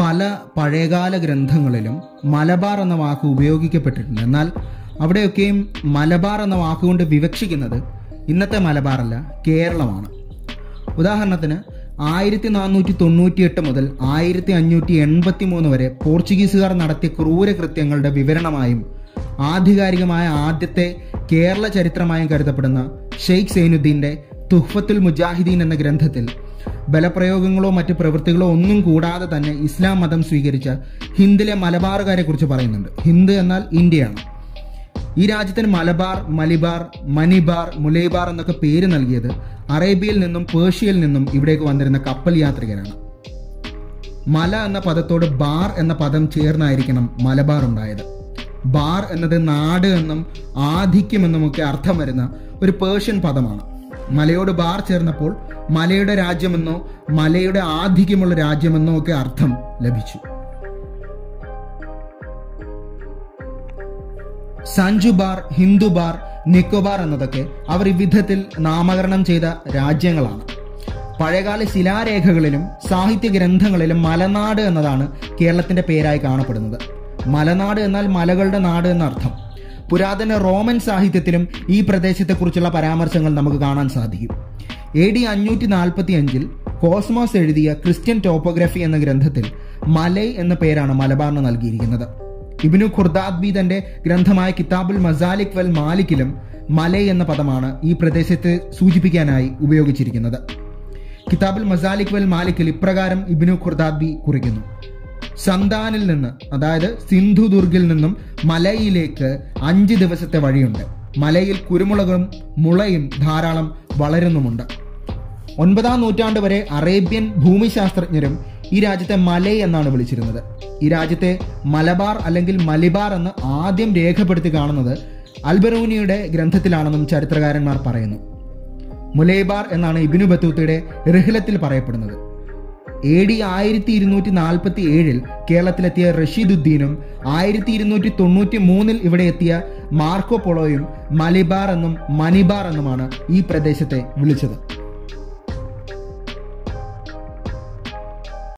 പല പഴയകാല ഗ്രന്ഥങ്ങളിലും മലബാർ എന്ന വാക്ക് ഉപയോഗിക്കപ്പെട്ടിട്ടുണ്ട് എന്നാൽ അവിടെയൊക്കെയും മലബാർ എന്ന വാക്കുകൊണ്ട് വിവക്ഷിക്കുന്നത് ഇന്നത്തെ മലബാറല്ല കേരളമാണ് ഉദാഹരണത്തിന് ആയിരത്തി നാനൂറ്റി തൊണ്ണൂറ്റി എട്ട് മുതൽ ആയിരത്തി അഞ്ഞൂറ്റി എൺപത്തി മൂന്ന് വരെ പോർച്ചുഗീസുകാർ നടത്തിയ ക്രൂരകൃത്യങ്ങളുടെ വിവരണമായും ആധികാരികമായ ആദ്യത്തെ കേരള ചരിത്രമായും കരുതപ്പെടുന്ന ഷെയ്ഖ് സൈനുദ്ദീന്റെ തുഹ്ഫത്തുൽ മുജാഹിദീൻ എന്ന ഗ്രന്ഥത്തിൽ ബലപ്രയോഗങ്ങളോ മറ്റ് പ്രവൃത്തികളോ ഒന്നും കൂടാതെ തന്നെ ഇസ്ലാം മതം സ്വീകരിച്ച ഹിന്ദിലെ മലബാറുകാരെ കുറിച്ച് പറയുന്നുണ്ട് ഹിന്ദ് എന്നാൽ ഇന്ത്യയാണ് ഈ രാജ്യത്തിന് മലബാർ മലിബാർ മനിബാർ മുലൈബാർ എന്നൊക്കെ പേര് നൽകിയത് അറേബ്യയിൽ നിന്നും പേർഷ്യയിൽ നിന്നും ഇവിടേക്ക് വന്നിരുന്ന കപ്പൽ യാത്രികരാണ് മല എന്ന പദത്തോട് ബാർ എന്ന പദം ചേർന്നായിരിക്കണം മലബാർ ഉണ്ടായത് ബാർ എന്നത് നാട് എന്നും ആധിക്യം എന്നുമൊക്കെ അർത്ഥം വരുന്ന ഒരു പേർഷ്യൻ പദമാണ് മലയോട് ബാർ ചേർന്നപ്പോൾ മലയുടെ രാജ്യമെന്നോ മലയുടെ ആധിക്യമുള്ള രാജ്യമെന്നോ ഒക്കെ അർത്ഥം ലഭിച്ചു സഞ്ജുബാർ ഹിന്ദുബാർ നിക്കോബാർ എന്നതൊക്കെ അവർ വിധത്തിൽ നാമകരണം ചെയ്ത രാജ്യങ്ങളാണ് പഴയകാല ശിലാരേഖകളിലും സാഹിത്യ ഗ്രന്ഥങ്ങളിലും മലനാട് എന്നതാണ് കേരളത്തിന്റെ പേരായി കാണപ്പെടുന്നത് മലനാട് എന്നാൽ മലകളുടെ നാട് എന്നർത്ഥം പുരാതന റോമൻ സാഹിത്യത്തിലും ഈ പ്രദേശത്തെക്കുറിച്ചുള്ള പരാമർശങ്ങൾ നമുക്ക് കാണാൻ സാധിക്കും എ ഡി അഞ്ഞൂറ്റി നാൽപ്പത്തി അഞ്ചിൽ കോസ്മോസ് എഴുതിയ ക്രിസ്ത്യൻ ടോപ്പോഗ്രഫി എന്ന ഗ്രന്ഥത്തിൽ മലൈ എന്ന പേരാണ് മലബാറിന് നൽകിയിരിക്കുന്നത് ഇബിനു ഖുർദാദ്ബി തന്റെ ഗ്രന്ഥമായ കിതാബുൽ മസാലിക് വൽ മാലിക്കിലും മലൈ എന്ന പദമാണ് ഈ പ്രദേശത്തെ സൂചിപ്പിക്കാനായി ഉപയോഗിച്ചിരിക്കുന്നത് കിതാബുൽ മസാലിക് വൽ മാലിക്കിൽ ഇപ്രകാരം ഇബിനു ഖുർദാദ്ബി കുറിക്കുന്നു സന്താനിൽ നിന്ന് അതായത് സിന്ധുദുർഗിൽ നിന്നും മലയിലേക്ക് അഞ്ച് ദിവസത്തെ വഴിയുണ്ട് മലയിൽ കുരുമുളകും മുളയും ധാരാളം വളരുന്നുമുണ്ട് ഒൻപതാം നൂറ്റാണ്ട് വരെ അറേബ്യൻ ഭൂമിശാസ്ത്രജ്ഞരും ഈ രാജ്യത്തെ മലൈ എന്നാണ് വിളിച്ചിരുന്നത് ഈ രാജ്യത്തെ മലബാർ അല്ലെങ്കിൽ മലിബാർ എന്ന് ആദ്യം രേഖപ്പെടുത്തി കാണുന്നത് അൽബറൂനിയുടെ ഗ്രന്ഥത്തിലാണെന്നും ചരിത്രകാരന്മാർ പറയുന്നു മുലൈബാർ എന്നാണ് ഇബിനു ബത്തൂത്തയുടെ റിഹ്ലത്തിൽ പറയപ്പെടുന്നത് എ ഡി ആയിരത്തി ഇരുന്നൂറ്റി നാൽപ്പത്തി ഏഴിൽ കേരളത്തിലെത്തിയ റഷീദുദ്ദീനും ആയിരത്തി ഇരുന്നൂറ്റി തൊണ്ണൂറ്റി മൂന്നിൽ ഇവിടെ എത്തിയ മാർക്കോ പൊളോയും മലിബാർ എന്നും മനിബാർ എന്നുമാണ് ഈ പ്രദേശത്തെ വിളിച്ചത്